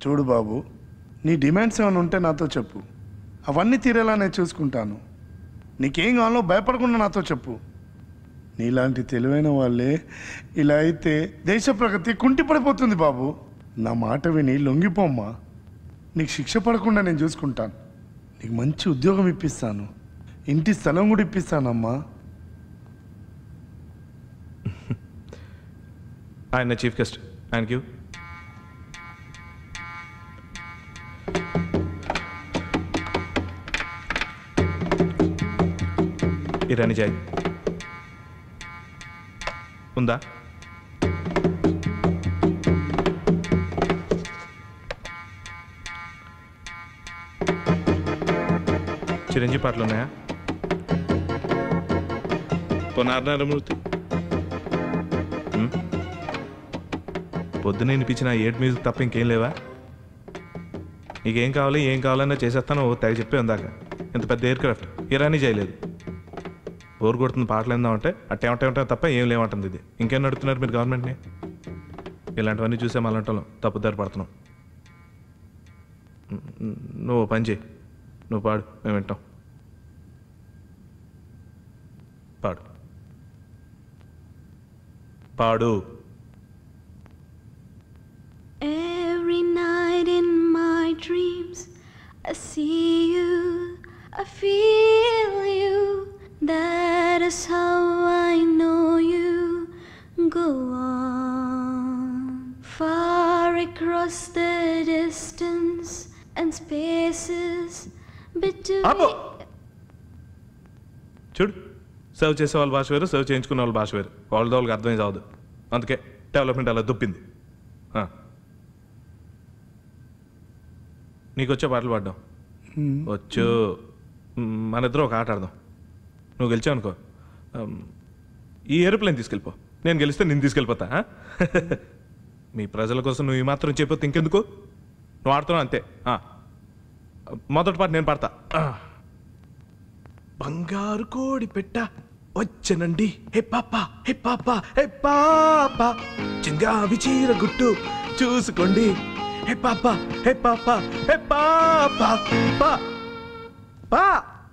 చూడు బాబు నీ డిమాండ్స్ ఏమైనా ఉంటే నాతో చెప్పు అవన్నీ తీరేలా నేను చూసుకుంటాను నీకేం కావాలో భయపడకుండా నాతో చెప్పు నీలాంటి తెలివైన వాళ్ళే ఇలా అయితే దేశ ప్రగతి కుంటిపడిపోతుంది బాబు నా మాట విని లొంగిపోమ్మా నీకు శిక్ష పడకుండా నేను చూసుకుంటాను నీకు మంచి ఉద్యోగం ఇప్పిస్తాను ఇంటి స్థలం కూడా ఇప్పిస్తానమ్మా ఆయన chief guest thank you Irani joy ఉందా చిరంజీవి పాటలు ఉన్నాయా పునర్నరమూర్తి పొద్దున వినిపించిన ఏడ్ మ్యూజిక్ తప్ప ఇంకేం లేవా నీకేం కావాలి ఏం కావాలన్నా చేసేస్తాను తెగ చెప్పే ఉందాక ఇంత పెద్ద ఎయిర్ క్రాఫ్ట్ ఇరానీ చేయలేదు బోర్ కొడుతుంది పాటలు ఏందామంటే అట్టేమంటే తప్ప ఏం లేమంటుంది ఇది ఇంకేం నడుపుతున్నారు మీరు గవర్నమెంట్ని ఇలాంటివన్నీ చూసే మళ్ళంటాం తప్పుదారి పడుతున్నాం ను- నువ్వు ఓ పని చేయి నువ్వు పాడు మేము వింటాం పాడు పాడు Every night in my dreams, I see you, I feel you. That is how I know you. Go on, far across the distance and spaces between. ఆపు. చూడు సర్వ్ చేసే వాళ్ళ భాష వేరు సర్వ్ చేయించుకునే వాళ్ళ భాష వేరు వాళ్ళ వాళ్ళకి అర్థమే కావద్దు అందుకే డెవలప్మెంట్ అలా దుప్పింది ఆ. నీకు వచ్చే పాటలు పాడడం వచ్చు మ్, మన ఇద్దరం ఒక ఆట ఆడదాం నువ్వు గెలిచావు అనుకో అమ్, ఈ ఏరోప్లేన్ తీసుకెళ్ళిపో నేను గెలిస్తే నేను తీసుకెళ్ళిపోతా ఆ? మీ ప్రజల కోసం నువ్వు ఈ మాత్రం చెప్పొద్దు ఇంకెందుకు నువ్వు ఆడుతున్నావు అంతే ఆ. మొదటి పాట నేను పాడతా ఆ. బంగారు కోడి పెట్ట వచ్చనండి హే పాప హే పాప హే పాప చింగావి చీర గుట్టు చూసుకోండి హే పాప హే పాప హే పాప పా పా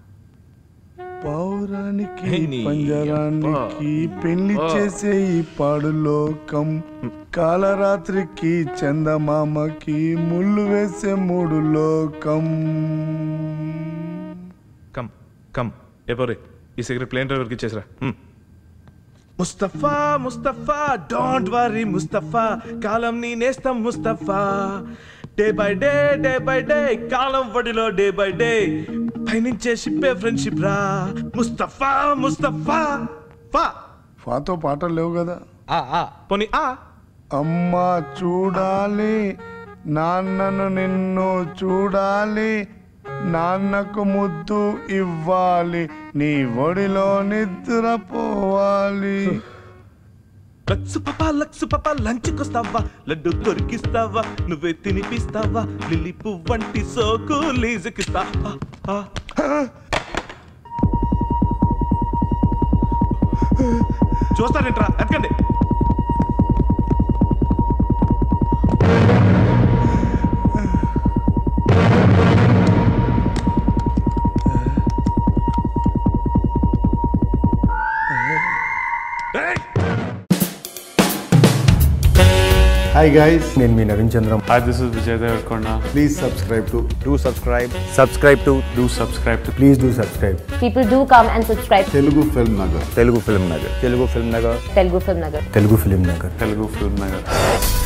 పౌరానికి హే నీ పంజరానికి అబ్బా. పెళ్లి ఆ. చేసే ఈ పాడు లోకం కాలరాత్రికి చందమామకి ముళ్ళు వేసే మూడు లోకం కమ్ కమ్ ఏ పోరే ఈ సిగరెట్ ప్లేన్ డ్రైవర్కి ఇచ్చేసిరా హ్మ్. ముస్తఫా ముస్తఫా డోంట్ వరీ ముస్తఫా కాలం నీ నేస్తం Mustafa day by day day by day కాలం వడిలో డే బై డే పయనించే షిప్పే ఫ్రెండ్షిప్ రా ముస్తఫా ముస్తఫా ఫా ఫాతో పాటలు లేవు కదా ఆ ఆ పోనీ ఆ అమ్మా చూడాలి నాన్నను నిన్ను చూడాలి నాన్నకు ముద్దు ఇవ్వాలి నీ ఒడిలో నిద్రపోవాలి లక్సు పాప లక్సు పాప లంచ్కొస్తావా లడ్డు కొరికిస్తావా నువ్వే తినిపిస్తావా లిల్లీ పువ్వంటి సోకు లీజుకిస్తావా చూస్తారేంట్రా ఎతకండి ఏయ్! హాయ్ గైస్ నేను మీ Naveen Chandram Hi, this is Vijay Devarkonda. Please subscribe to do subscribe subscribe to Do subscribe to please do subscribe People do come and subscribe to Telugu film Nagar Telugu Film Nagar Telugu Film Nagar Telugu Film Nagar. Telugu film Nagar Telugu Film Nagar.